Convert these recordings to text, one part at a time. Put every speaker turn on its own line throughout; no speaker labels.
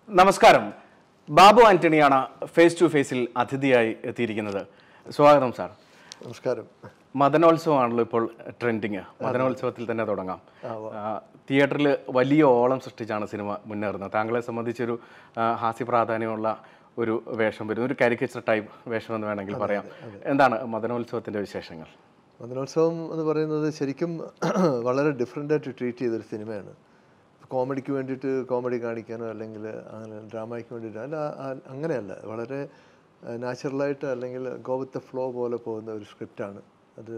നമസ്കാരം Babu ആന്റണിയാണ് face to ഫേസിൽ അതിഥിയായി എത്തിയിരിക്കുന്നത് സ്വാഗതം സാർ
നമസ്കാരം
മദനോത്സവമാണല്ലോ ഇപ്പോൾ ട്രെൻഡിങ് മദനോത്സവത്തിൽ തന്നെ തുടങ്ങാം ആ, തിയേറ്ററിൽ വലിയ ഓളം സൃഷ്ടിച്ചാണ് സിനിമ മുന്നേറുന്നത് താങ്കളെ സംബന്ധിച്ചൊരു ആ, ഹാസ്യ പ്രാധാന്യമുള്ള ഒരു വേഷം വരുന്നു ഒരു കാരിക്കേച്ചർ ടൈപ്പ് വേഷം എന്ന് വേണമെങ്കിൽ പറയാം എന്താണ് മദനോത്സവത്തിന്റെ വിശേഷങ്ങൾ
മദനോത്സവം എന്ന് പറയുന്നത് ശരിക്കും വളരെ ഡിഫറെൻ്റ് ആയിട്ട് ട്രീറ്റ് ചെയ്തൊരു സിനിമയാണ് കോമഡിക്ക് വേണ്ടിയിട്ട് കോമഡി കാണിക്കാനോ അല്ലെങ്കിൽ അങ്ങനെ ഡ്രാമയ്ക്ക് വേണ്ടിയിട്ട് അല്ല ആ- അങ്ങനെയല്ല വളരെ നാച്ചുറലായിട്ട് അല്ലെങ്കിൽ ഗോ വിത്ത് ഫ്ലോ പോലെ പോകുന്ന ഒരു സ്ക്രിപ്റ്റാണ് അത്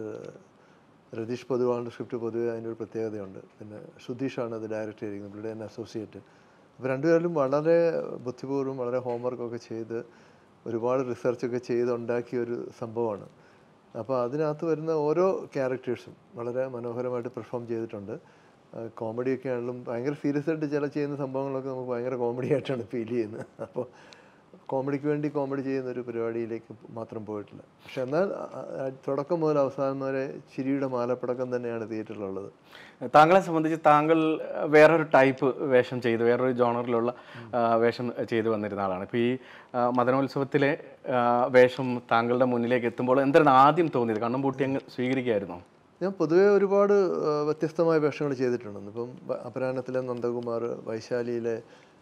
രതീഷ് പൊതുവാളുടെ സ്ക്രിപ്റ്റ് പൊതുവെ അതിൻ്റെ ഒരു പ്രത്യേകതയുണ്ട് പിന്നെ സുധീഷാണ് അത് ഡയറക്റ്റ് ചെയ്തിരിക്കുന്നത് ഇവിടെ തന്നെ അസോസിയേറ്റ് അപ്പോൾ രണ്ടുപേരും വളരെ ബുദ്ധിപൂർവ്വം വളരെ ഹോംവർക്കൊക്കെ ചെയ്ത് ഒരുപാട് റിസർച്ചൊക്കെ ചെയ്ത് ഉണ്ടാക്കിയ ഒരു സംഭവമാണ് അപ്പോൾ അതിനകത്ത് വരുന്ന ഓരോ ക്യാരക്ടേഴ്സും വളരെ മനോഹരമായിട്ട് പെർഫോം ചെയ്തിട്ടുണ്ട് കോമഡിയൊക്കെ ആണെങ്കിലും ഭയങ്കര സീരിയസ് ആയിട്ട് ചില ചെയ്യുന്ന സംഭവങ്ങളൊക്കെ നമുക്ക് ഭയങ്കര കോമഡി ആയിട്ടാണ് ഫീൽ ചെയ്യുന്നത് അപ്പോൾ കോമഡിക്ക് വേണ്ടി കോമഡി ചെയ്യുന്ന ഒരു പരിപാടിയിലേക്ക് മാത്രം പോയിട്ടില്ല പക്ഷെ എന്നാൽ ആ, ആ, തുടക്കം മുതൽ അവസാനം വരെ ചിരിയുടെ മാലപ്പടക്കം തന്നെയാണ് തിയേറ്ററിലുള്ളത്
താങ്കളെ സംബന്ധിച്ച് താങ്കൾ വേറൊരു ടൈപ്പ് വേഷം ചെയ്ത് വേറൊരു ജോണറിലുള്ള ആ, വേഷം ചെയ്തു വന്നിരുന്ന ആളാണ് ഇപ്പോൾ ഈ ആ, മദനോത്സവത്തിലെ ആ, വേഷം താങ്കളുടെ മുന്നിലേക്ക് എത്തുമ്പോൾ എന്താണ് ആദ്യം തോന്നിയത് കണ്ണും പൂട്ടി അങ്ങ് സ്വീകരിക്കുകയായിരുന്നോ
ഞാൻ പൊതുവേ ഒരുപാട് ആ, വ്യത്യസ്തമായ വേഷങ്ങൾ ചെയ്തിട്ടുണ്ട് ഇപ്പം ബ- അപരാഹനത്തിലെ നന്ദകുമാർ വൈശാലിയിലെ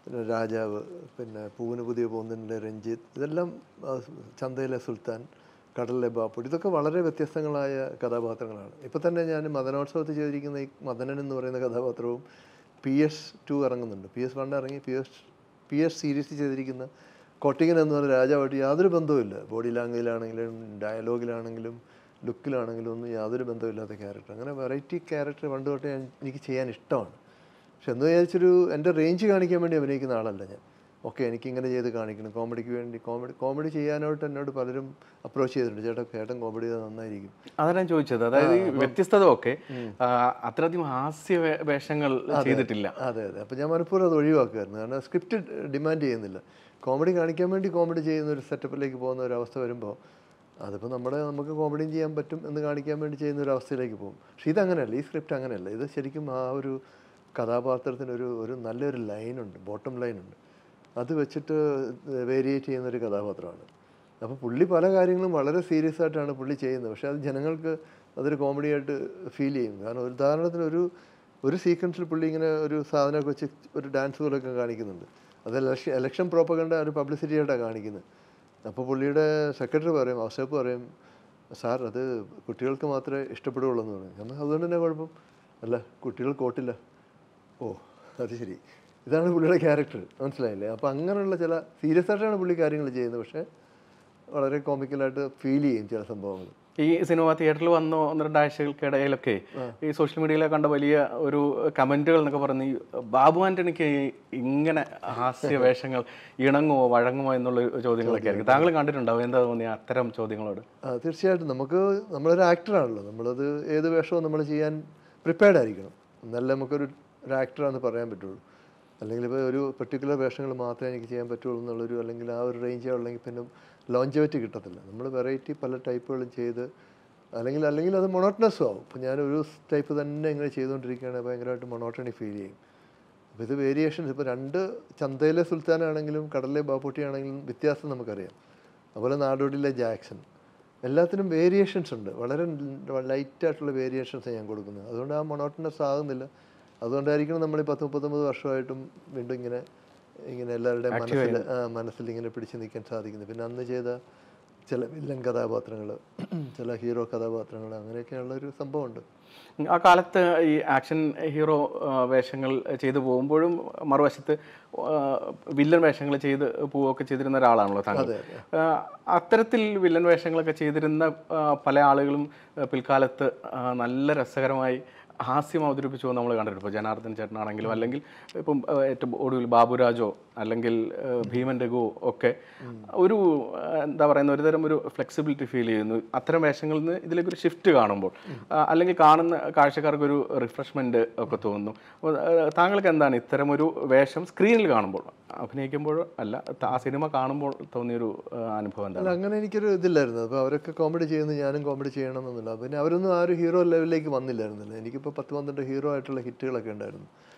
രാജാവ് പിന്നെ പൂവിന് പുതിയ പൂന്തിനിലെ രഞ്ജിത്ത് ഇതെല്ലാം ആ, ചന്തയിലെ സുൽത്താൻ കടലിലെ ബാപ്പുടി ഇതൊക്കെ വളരെ വ്യത്യസ്തങ്ങളായ കഥാപാത്രങ്ങളാണ് ഇപ്പം തന്നെ ഞാൻ മദനോത്സവത്തിൽ ചെയ്തിരിക്കുന്ന ഈ മദനൻ എന്ന് പറയുന്ന കഥാപാത്രവും പി എസ് ടു ഇറങ്ങുന്നുണ്ട് പി എസ് വൺ ഇറങ്ങി പി എസ് പി എസ് സീരീസ് ചെയ്തിരിക്കുന്ന കൊട്ടിങ്ങൻ എന്ന് പറയുന്ന രാജാവായിട്ട് യാതൊരു ബന്ധവുമില്ല ബോഡി ലാംഗ്വേജിലാണെങ്കിലും ഡയലോഗിലാണെങ്കിലും ലുക്കിലാണെങ്കിലും ഒന്നും യാതൊരു ബന്ധമില്ലാത്ത ക്യാരക്ടർ അങ്ങനെ വെറൈറ്റി ക്യാരക്ടർ പണ്ട് തൊട്ടേ ഞാൻ- എനിക്ക് ചെയ്യാൻ ഇഷ്ടമാണ് പക്ഷെ എന്ന് വിചാരിച്ചൊരു എൻ്റെ റേഞ്ച് കാണിക്കാൻ വേണ്ടി അഭിനയിക്കുന്ന ആളല്ല ഞാൻ ഓക്കെ എനിക്ക് ഇങ്ങനെ ചെയ്ത് കാണിക്കണം കോമഡിക്ക് വേണ്ടി കോമഡി കോമഡി ചെയ്യാനായിട്ട് എന്നോട് പലരും അപ്രോച്ച് ചെയ്തിട്ടുണ്ട് ചേട്ടാ ചേട്ടൻ കോമഡി ചെയ്താൽ നന്നായിരിക്കും
അതാണ് ഞാൻ ചോദിച്ചത് അതായത് ഈ വ്യത്യസ്തത ഒക്കെ ആ, അത്രയധികം ഹാസ്യ വേ- വേഷങ്ങൾ ചെയ്തിട്ടില്ല
അതെ അതെ അപ്പോൾ ഞാൻ മനഃപൂർവ്വം അത് ഒഴിവാക്കുമായിരുന്നു കാരണം സ്ക്രിപ്റ്റ് ഡിമാൻഡ് ചെയ്യുന്നില്ല കോമഡി കാണിക്കാൻ വേണ്ടി കോമഡി ചെയ്യുന്ന ഒരു സെറ്റപ്പിലേക്ക് പോകുന്ന ഒരു അവസ്ഥ വരുമ്പോൾ അതിപ്പോൾ നമ്മുടെ നമുക്ക് കോമഡിയും ചെയ്യാൻ പറ്റും എന്ന് കാണിക്കാൻ വേണ്ടി ചെയ്യുന്ന ഒരു അവസ്ഥയിലേക്ക് പോകും പക്ഷേ ഇതങ്ങനെയല്ല ഈ സ്ക്രിപ്റ്റ് അങ്ങനെയല്ല ഇത് ശരിക്കും ആ ഒരു കഥാപാത്രത്തിന് ഒരു ഒരു നല്ലൊരു ലൈനുണ്ട് ബോട്ടം ലൈനുണ്ട് അത് വെച്ചിട്ട് വേരിയേറ്റ് ചെയ്യുന്ന ഒരു കഥാപാത്രമാണ് അപ്പോൾ പുള്ളി പല കാര്യങ്ങളും വളരെ സീരിയസ് ആയിട്ടാണ് പുള്ളി ചെയ്യുന്നത് പക്ഷേ അത് ജനങ്ങൾക്ക് അതൊരു കോമഡി ആയിട്ട് ഫീൽ ചെയ്യും കാരണം ഒരു ഉദാഹരണത്തിന് ഒരു ഒരു സീക്വൻസിൽ പുള്ളി ഇങ്ങനെ ഒരു സാധനമൊക്കെ വെച്ച് ഒരു ഡാൻസ് പോലൊക്കെ കാണിക്കുന്നുണ്ട് അത് ഇലക്ഷൻ ഇലക്ഷൻ പ്രോപ്പകണ്ട ഒരു പബ്ലിസിറ്റി ആയിട്ടാണ് കാണിക്കുന്നത് അപ്പോൾ പുള്ളിയുടെ സെക്രട്ടറി പറയും ഔസേപ്പ് പറയും സാർ അത് കുട്ടികൾക്ക് മാത്രമേ ഇഷ്ടപ്പെടുകയുള്ളൂ എന്ന് പറയും എന്നാൽ അതുകൊണ്ട് തന്നെ കുഴപ്പം അല്ല കുട്ടികൾ കോട്ടില്ല ഓ അത് ശരി ഇതാണ് പുള്ളിയുടെ ക്യാരക്ടർ മനസ്സിലായില്ലേ അപ്പോൾ അങ്ങനെയുള്ള ചില സീരിയസ് ആയിട്ടാണ് പുള്ളി കാര്യങ്ങൾ ചെയ്യുന്നത് പക്ഷേ വളരെ കോമിക്കലായിട്ട് ഫീൽ ചെയ്യും ചില സംഭവങ്ങൾ
ഈ സിനിമ തിയേറ്ററിൽ വന്ന ഒന്ന് രണ്ടാഴ്ചകൾക്കിടയിലൊക്കെ ഈ സോഷ്യൽ മീഡിയയിൽ കണ്ട വലിയ ഒരു കമന്റുകൾ എന്നൊക്കെ പറഞ്ഞ് ഈ ബാബു ആന്റണിക്ക് ഇങ്ങനെ ഹാസ്യ വേഷങ്ങൾ ഇണങ്ങുമോ വഴങ്ങുമോ എന്നുള്ള ചോദ്യങ്ങളൊക്കെ ആയിരിക്കും താങ്കൾ കണ്ടിട്ടുണ്ടാവും എന്താ തോന്നിയ അത്തരം ചോദ്യങ്ങളോട്
ആ, തീർച്ചയായിട്ടും നമുക്ക് നമ്മളൊരു ആക്ടറാണല്ലോ നമ്മളത് ഏത് വേഷവും നമ്മൾ ചെയ്യാൻ പ്രിപ്പയർഡ് ആയിരിക്കണം എന്നാലേ നമുക്കൊരു ഒരു ആക്ടറാന്ന് പറയാൻ പറ്റുള്ളൂ അല്ലെങ്കിൽ ഇപ്പോൾ ഒരു പെർട്ടിക്കുലർ വേഷങ്ങൾ മാത്രമേ എനിക്ക് ചെയ്യാൻ പറ്റുള്ളൂ എന്നുള്ളൊരു അല്ലെങ്കിൽ ആ ഒരു റേഞ്ച് ഉള്ളെങ്കിൽ പിന്നെ ലോഞ്ചിവിറ്റി കിട്ടത്തില്ല നമ്മൾ വെറൈറ്റി പല ടൈപ്പുകളും ചെയ്ത് അല്ലെങ്കിൽ അല്ലെങ്കിൽ അത് മൊണോട്ടണസും ആവും ഇപ്പോൾ ഞാനൊരു ടൈപ്പ് തന്നെ ഇങ്ങനെ ചെയ്തുകൊണ്ടിരിക്കുകയാണെങ്കിൽ ഭയങ്കരമായിട്ട് മൊണോട്ടണി ഫീൽ ചെയ്യും അപ്പോൾ ഇത് വേരിയേഷൻസ് ഇപ്പോൾ രണ്ട് ചന്തയിലെ സുൽത്താനാണെങ്കിലും കടലിലെ ബാപ്പുട്ടി ആണെങ്കിലും വ്യത്യാസം നമുക്കറിയാം അതുപോലെ നാടോടിയിലെ ജാക്സൺ എല്ലാത്തിനും വേരിയേഷൻസ് ഉണ്ട് വളരെ ലൈറ്റായിട്ടുള്ള വേരിയേഷൻസ് ഞാൻ കൊടുക്കുന്നത് അതുകൊണ്ട് ആ മൊണോട്ടണസ് ആകുന്നില്ല അതുകൊണ്ടായിരിക്കണം നമ്മൾ ഈ പത്ത് മുപ്പത്തൊമ്പത് വർഷമായിട്ടും വീണ്ടും ഇങ്ങനെ ഇങ്ങനെ എല്ലാവരുടെയും മനസ്സിൽ ആ, മനസ്സിൽ ഇങ്ങനെ പിടിച്ചു നിൽക്കാൻ സാധിക്കുന്നത് പിന്നെ അന്ന് ചെയ്ത ചില വില്ലൻ കഥാപാത്രങ്ങൾ ചില ഹീറോ കഥാപാത്രങ്ങൾ അങ്ങനെയൊക്കെയുള്ള ഒരു സംഭവമുണ്ട്
ആ കാലത്ത് ഈ ആക്ഷൻ ഹീറോ ആ, വേഷങ്ങൾ ചെയ്തു പോകുമ്പോഴും മറുവശത്ത് ആ, വില്ലൻ വേഷങ്ങൾ ചെയ്ത് പോവുകയൊക്കെ ചെയ്തിരുന്ന ഒരാളാണല്ലോ താങ്കൾ ആ, അത്തരത്തിൽ വില്ലൻ വേഷങ്ങളൊക്കെ ചെയ്തിരുന്ന ആ, പല ആളുകളും ആ, പിൽക്കാലത്ത് ആ, നല്ല രസകരമായി ഹാസ്യം അവതരിപ്പിച്ചു നമ്മൾ കണ്ടിട്ടുണ്ട് ഇപ്പോൾ ജനാർദ്ദൻ ചേട്ടനാണെങ്കിലും അല്ലെങ്കിൽ ഇപ്പം ആ, ഏറ്റവും ഒടുവിൽ ബാബുരാജോ അല്ലെങ്കിൽ ആ, ഭീമൻ രഘു ഒക്കെ ഒരു ആ, എന്താ പറയുന്ന ഒരുതരം ഒരു ഫ്ലെക്സിബിലിറ്റി ഫീൽ ചെയ്യുന്നു അത്തരം വേഷങ്ങളിൽ നിന്ന് ഇതിലേക്ക് ഒരു ഷിഫ്റ്റ് കാണുമ്പോൾ ആ, അല്ലെങ്കിൽ കാണുന്ന കാഴ്ചക്കാർക്ക് ഒരു റിഫ്രഷ്മെന്റ് ഒക്കെ തോന്നുന്നു അപ്പോൾ, ആ, താങ്കൾക്ക് എന്താണ് ഇത്തരം ഒരു വേഷം സ്ക്രീനിൽ കാണുമ്പോൾ അഭിനയിക്കുമ്പോൾ അല്ല ത- ആ സിനിമ കാണുമ്പോൾ തോന്നിയൊരു ആ, അനുഭവം എന്താണ്
അല്ല അങ്ങനെ എനിക്കൊരു ഇതില്ലായിരുന്നു അപ്പോൾ അവരൊക്കെ കോമഡി ചെയ്യുന്നു ഞാനും കോമഡി ചെയ്യണം എന്നൊന്നുമില്ല പിന്നെ അവരൊന്നും ആ ഒരു ഹീറോ ലെവലിലേക്ക് വന്നില്ലായിരുന്നില്ല എനിക്കിപ്പോൾ പത്ത് പന്ത്രണ്ട് ഹീറോ ആയിട്ടുള്ള ഹിറ്റുകളൊക്കെ ഉണ്ടായിരുന്നു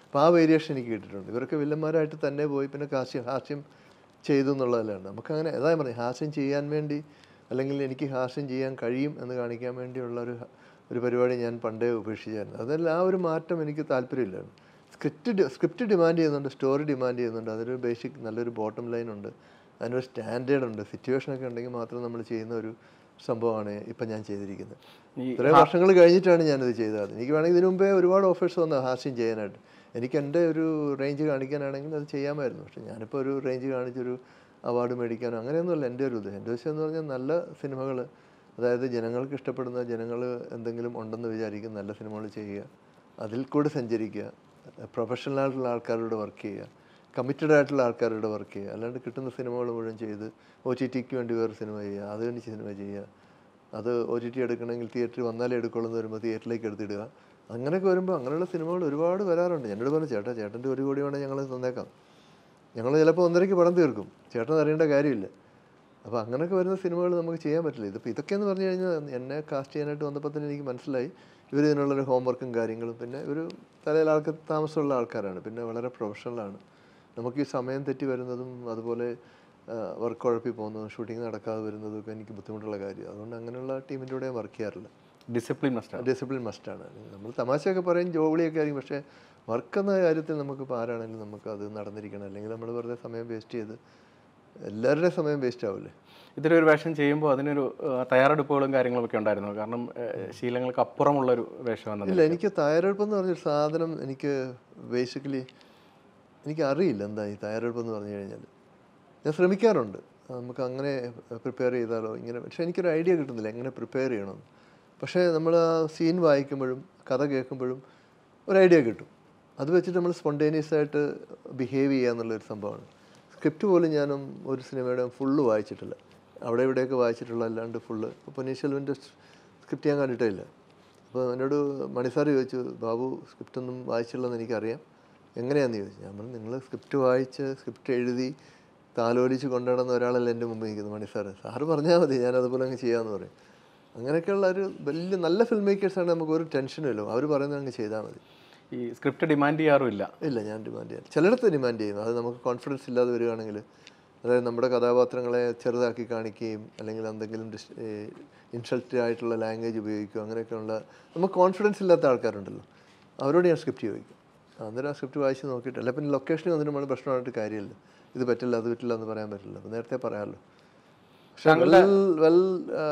അപ്പോൾ ആ വേരിയേഷൻ എനിക്ക് കിട്ടിയിട്ടുണ്ട് ഇവരൊക്കെ വില്ലന്മാരായിട്ട് തന്നെ പോയി പിന്നെ ഹാസ്യം ഹാസ്യം ചെയ്തു എന്നുള്ളതല്ലാണ് നമുക്കങ്ങനെ അതാ പറഞ്ഞു ഹാസ്യം ചെയ്യാൻ വേണ്ടി അല്ലെങ്കിൽ എനിക്ക് ഹാസ്യം ചെയ്യാൻ കഴിയും എന്ന് കാണിക്കാൻ വേണ്ടിയുള്ള ഒരു ഒരു പരിപാടി ഞാൻ പണ്ടേ ഉപേക്ഷിച്ചായിരുന്നു അതല്ല ആ ഒരു മാറ്റം എനിക്ക് താല്പര്യമില്ലായിരുന്നു സ്ക്രിപ്റ്റ് സ്ക്രിപ്റ്റ് ഡിമാൻഡ് ചെയ്യുന്നുണ്ട് സ്റ്റോറി ഡിമാൻഡ് ചെയ്യുന്നുണ്ട് അതൊരു ബേസിക് നല്ലൊരു ബോട്ടം ലൈൻ ഉണ്ട് അതിനൊരു സ്റ്റാൻഡേർഡ് ഉണ്ട് സിറ്റുവേഷനൊക്കെ ഉണ്ടെങ്കിൽ മാത്രം നമ്മൾ ചെയ്യുന്ന ഒരു സംഭവമാണ് ഇപ്പം ഞാൻ ചെയ്തിരിക്കുന്നത്
ഈ
ഇത്രയും വർഷങ്ങൾ കഴിഞ്ഞിട്ടാണ് ഞാനിത് ചെയ്തത് എനിക്ക് വേണമെങ്കിൽ ഇതിനു മുമ്പേ ഒരുപാട് ഓഫേഴ്സ് വന്ന ഹാസ്യം ചെയ്യാനായിട്ട് എനിക്ക് എൻ്റെ ഒരു റേഞ്ച് കാണിക്കാനാണെങ്കിൽ അത് ചെയ്യാമായിരുന്നു പക്ഷെ ഞാനിപ്പോൾ ഒരു റേഞ്ച് കാണിച്ചൊരു അവാർഡ് മേടിക്കാനോ അങ്ങനെയൊന്നുമല്ല എൻ്റെ ഒരു ഇത് എൻ്റെ ഉദ്ദേശം എന്ന് പറഞ്ഞാൽ നല്ല സിനിമകൾ അതായത് ജനങ്ങൾക്ക് ഇഷ്ടപ്പെടുന്ന ജനങ്ങൾ എന്തെങ്കിലും ഉണ്ടെന്ന് വിചാരിക്കും നല്ല സിനിമകൾ ചെയ്യുക അതിൽ കൂടെ സഞ്ചരിക്കുക പ്രൊഫഷണൽ ആയിട്ടുള്ള ആൾക്കാരോട് വർക്ക് ചെയ്യുക കമ്മിറ്റഡ് ആയിട്ടുള്ള ആൾക്കാരോട് വർക്ക് ചെയ്യുക അല്ലാണ്ട് കിട്ടുന്ന സിനിമകൾ മുഴുവൻ ചെയ്ത് ഒ ടി ടിക്ക് വേണ്ടി വേറെ സിനിമ ചെയ്യുക അത് വേണ്ടി സിനിമ ചെയ്യുക അത് ഒ ടി ടി എടുക്കണമെങ്കിൽ തിയേറ്ററിൽ വന്നാലേ എടുക്കുള്ളൂ എന്ന് വരുമ്പോൾ തിയേറ്ററിലേക്ക് എടുത്തിടുക അങ്ങനെയൊക്കെ വരുമ്പോൾ അങ്ങനെയുള്ള സിനിമകൾ ഒരുപാട് വരാറുണ്ട് എന്നോട് പറഞ്ഞു ചേട്ടാ ചേട്ടൻ്റെ ഒരു കോടി വേണമെങ്കിൽ ഞങ്ങൾ തന്നേക്കാം ഞങ്ങൾ ചിലപ്പോൾ ഒന്നരയ്ക്ക് പടം തീർക്കും ചേട്ടൻ അറിയേണ്ട കാര്യമില്ല അപ്പോൾ അങ്ങനെയൊക്കെ വരുന്ന സിനിമകൾ നമുക്ക് ചെയ്യാൻ പറ്റില്ല ഇതിപ്പോൾ ഇതൊക്കെയെന്ന് പറഞ്ഞു കഴിഞ്ഞാൽ എന്നെ കാസ്റ്റ് ചെയ്യാനായിട്ട് വന്നപ്പോൾ തന്നെ എനിക്ക് മനസ്സിലായി ഇവർ ഇതിനുള്ളൊരു ഹോംവർക്കും കാര്യങ്ങളും പിന്നെ ഒരു തലയിൽ ആൾക്ക് താമസമുള്ള ആൾക്കാരാണ് പിന്നെ വളരെ പ്രൊഫഷണലാണ് നമുക്ക് ഈ സമയം തെറ്റി വരുന്നതും അതുപോലെ വർക്ക് കുഴപ്പി പോകുന്നതും ഷൂട്ടിംഗ് നടക്കാതെ വരുന്നതും ഒക്കെ എനിക്ക് ബുദ്ധിമുട്ടുള്ള കാര്യം അതുകൊണ്ട് അങ്ങനെയുള്ള ടീമിൻ്റെ കൂടെ വർക്ക് ചെയ്യാറില്ല
ഡിസിപ്ലിൻ മസ്റ്റാണ്
ഡിസിപ്ലിൻ മസ്റ്റാണ് നമ്മൾ തമാശയൊക്കെ പറയും ജോലിയൊക്കെ ആയിരിക്കും പക്ഷേ വർക്ക് എന്ന കാര്യത്തിൽ നമുക്കിപ്പോൾ ആരാണെങ്കിലും നമുക്ക് അത് നടന്നിരിക്കണം അല്ലെങ്കിൽ നമ്മൾ വെറുതെ സമയം വേസ്റ്റ് ചെയ്ത് എല്ലാവരുടെയും സമയം വേസ്റ്റ് ആവില്ലേ
ഇതിലൊരു വേഷം ചെയ്യുമ്പോൾ അതിനൊരു ആ, തയ്യാറെടുപ്പുകളും കാര്യങ്ങളും ഒക്കെ ഉണ്ടായിരുന്നു കാരണം ആ, ശീലങ്ങൾക്ക് അപ്പുറമുള്ളൊരു വേഷം എന്നത്
ഇല്ല എനിക്ക് തയ്യാറെടുപ്പ് എന്ന് പറഞ്ഞൊരു സാധനം എനിക്ക് ബേസിക്കലി എനിക്ക് അറിയില്ല എന്താ ഈ തയ്യാറെടുപ്പ് എന്ന് പറഞ്ഞു കഴിഞ്ഞാൽ ഞാൻ ശ്രമിക്കാറുണ്ട് നമുക്ക് അങ്ങനെ പ്രിപ്പയർ ചെയ്താലോ ഇങ്ങനെ പക്ഷേ എനിക്കൊരു ഐഡിയ കിട്ടുന്നില്ല എങ്ങനെ പ്രിപ്പയർ ചെയ്യണമെന്ന് പക്ഷേ നമ്മൾ ആ സീൻ വായിക്കുമ്പോഴും കഥ കേൾക്കുമ്പോഴും ഒരു ഐഡിയ കിട്ടും അത് വെച്ചിട്ട് നമ്മൾ സ്പോണ്ടേനിയസ് ആയിട്ട് ബിഹേവ് ചെയ്യുക എന്നുള്ളൊരു സംഭവമാണ് സ്ക്രിപ്റ്റ് പോലും ഞാനും ഒരു സിനിമയുടെ ഫുള്ള് വായിച്ചിട്ടില്ല അവിടെ ഇവിടെയൊക്കെ വായിച്ചിട്ടുള്ള അല്ലാണ്ട് ഫുള്ള് ഇപ്പോൾ പൊന്നീൻ സെൽവൻ്റെ സ്ക്രിപ്റ്റ് ഞാൻ കണ്ടിട്ടേ ഇല്ല അപ്പോൾ എന്നോട് മണിസാർ ചോദിച്ചു ബാബു സ്ക്രിപ്റ്റ് ഒന്നും വായിച്ചില്ലെന്ന് എനിക്കറിയാം എങ്ങനെയാണെന്ന് ചോദിച്ചു ഞാൻ പറഞ്ഞു നിങ്ങൾ സ്ക്രിപ്റ്റ് വായിച്ച് സ്ക്രിപ്റ്റ് എഴുതി താലോലിച്ച് കൊണ്ടുനടന്ന ഒരാളല്ല എൻ്റെ മുമ്പ് നിൽക്കുന്നത് മണിസാർ സാറ് പറഞ്ഞാൽ മതി ഞാൻ അതുപോലെ അങ്ങ് ചെയ്യാമെന്ന് പറയും അങ്ങനെയൊക്കെയുള്ള ഒരു വലിയ നല്ല ഫിൽം മേക്കേഴ്സാണ് നമുക്ക് ഒരു ടെൻഷനും ഇല്ല അവർ പറയുന്നത് അങ്ങ് ചെയ്താൽ മതി
ഈ സ്ക്രിപ്റ്റ് ഡിമാൻഡ് ചെയ്യാറുമില്ല
ഇല്ല ഞാൻ ഡിമാൻഡ് ചെയ്യാം ചിലയിടത്ത് ഡിമാൻഡ് ചെയ്യും അത് നമുക്ക് കോൺഫിഡൻസ് ഇല്ലാതെ വരികയാണെങ്കിൽ അതായത് നമ്മുടെ കഥാപാത്രങ്ങളെ ചെറുതാക്കി കാണിക്കുകയും അല്ലെങ്കിൽ എന്തെങ്കിലും ഡിസ് ഇൻസൾട്ടഡ് ആയിട്ടുള്ള ലാംഗ്വേജ് ഉപയോഗിക്കുക അങ്ങനെയൊക്കെയുള്ള നമുക്ക് കോൺഫിഡൻസ് ഇല്ലാത്ത ആൾക്കാരുണ്ടല്ലോ അവരോട് ഞാൻ സ്ക്രിപ്റ്റ് ചോദിക്കും അന്നേരം ആ സ്ക്രിപ്റ്റ് വായിച്ച് നോക്കിയിട്ട് അല്ല പിന്നെ ലൊക്കേഷനിൽ വന്നിട്ട് നമ്മൾ പ്രശ്നമായിട്ട് കാര്യമില്ല ഇത് പറ്റില്ല അത് പറ്റില്ല എന്ന് പറയാൻ പറ്റില്ല അപ്പോൾ നേരത്തെ പറയാമല്ലോ പക്ഷേ വെൽ വെൽ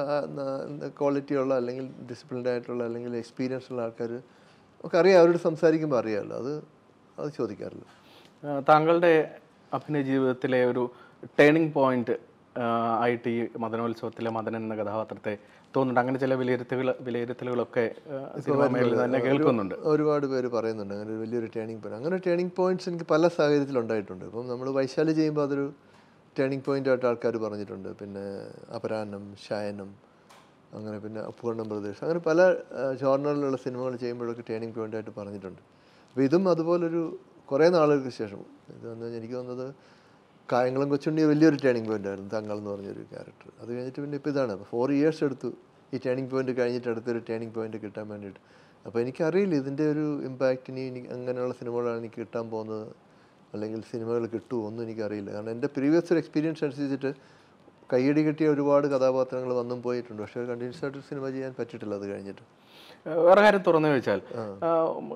ക്വാളിറ്റി ഉള്ള അല്ലെങ്കിൽ ഡിസിപ്ലിൻഡ് ആയിട്ടുള്ള അല്ലെങ്കിൽ എക്സ്പീരിയൻസ് ഉള്ള ആൾക്കാർ നമുക്ക് അറിയാം അവരോട് സംസാരിക്കുമ്പോൾ അറിയാമല്ലോ അത് അത് ചോദിക്കാറില്ല
ആ, താങ്കളുടെ അഭിനയ ജീവിതത്തിലെ ഒരു ടേണിംഗ് പോയിന്റ് ആയിട്ട് ഈ മദനോത്സവത്തിലെ മദനൻ എന്ന കഥാപാത്രത്തെ തോന്നുന്നുണ്ട് അങ്ങനെ ചില വിലയിരുത്തലുകൾ വിലയിരുത്തലുകളൊക്കെ ആ, സിനിമാ മേഖലയിൽ തന്നെ കേൾക്കുന്നുണ്ട്
ഒരുപാട് പേര് പറയുന്നുണ്ട് അങ്ങനെ ഒരു വലിയൊരു ടേണിംഗ് പോയിന്റ് അങ്ങനെ ടേണിംഗ് പോയിന്റ്സ് എനിക്ക് പല സാഹചര്യത്തിൽ ഉണ്ടായിട്ടുണ്ട് ഇപ്പം നമ്മൾ വൈശാലി ചെയ്യുമ്പോൾ അതൊരു ടേണിംഗ് പോയിന്റ് ആയിട്ട് ആൾക്കാർ പറഞ്ഞിട്ടുണ്ട് പിന്നെ അപരാഹനം ശയനം അങ്ങനെ പിന്നെ അപ്പുകണ്ണം ബ്രദേഴ്സ് അങ്ങനെ പല ജോർണലിലുള്ള സിനിമകൾ ചെയ്യുമ്പോഴൊക്കെ ടേണിംഗ് പോയിന്റ് ആയിട്ട് പറഞ്ഞിട്ടുണ്ട് അപ്പോൾ ഇതും അതുപോലൊരു കുറേ നാളുകൾക്ക് ശേഷം ഇത് വന്നു കഴിഞ്ഞാൽ എനിക്ക് തോന്നുന്നത് കായംകുളം കൊച്ചുണ്ണി വലിയൊരു ടേണിംഗ് പോയിന്റ് ആയിരുന്നു തങ്ങൾ എന്ന് പറഞ്ഞൊരു ക്യാരക്ടർ അത് കഴിഞ്ഞിട്ട് പിന്നെ ഇപ്പോൾ ഇതാണ് അപ്പോൾ ഫോർ ഇയേഴ്സ് എടുത്തു ഈ ടേണിംഗ് പോയിന്റ് കഴിഞ്ഞിട്ട് അടുത്തൊരു ടേണിംഗ് പോയിന്റ് കിട്ടാൻ വേണ്ടിയിട്ട് അപ്പോൾ എനിക്കറിയില്ല ഇതിൻ്റെ ഒരു ഇമ്പാക്റ്റ് ഇനി എനിക്ക് അങ്ങനെയുള്ള സിനിമകളാണ് എനിക്ക് കിട്ടാൻ പോകുന്നത് അല്ലെങ്കിൽ സിനിമകൾ കിട്ടുമോ ഒന്നും എനിക്കറിയില്ല കാരണം എൻ്റെ പ്രീവിയസ് ഒരു എക്സ്പീരിയൻസ് അനുസരിച്ചിട്ട് കയ്യടി കിട്ടിയ ഒരുപാട് കഥാപാത്രങ്ങൾ വന്നും പോയിട്ടുണ്ട് പക്ഷേ കണ്ടിന്യൂസ് ആയിട്ട് സിനിമ ചെയ്യാൻ പറ്റിയിട്ടില്ല അത് കഴിഞ്ഞിട്ട്
ആ, വേറെ കാര്യം തുറന്നു ചോദിച്ചാൽ ആ,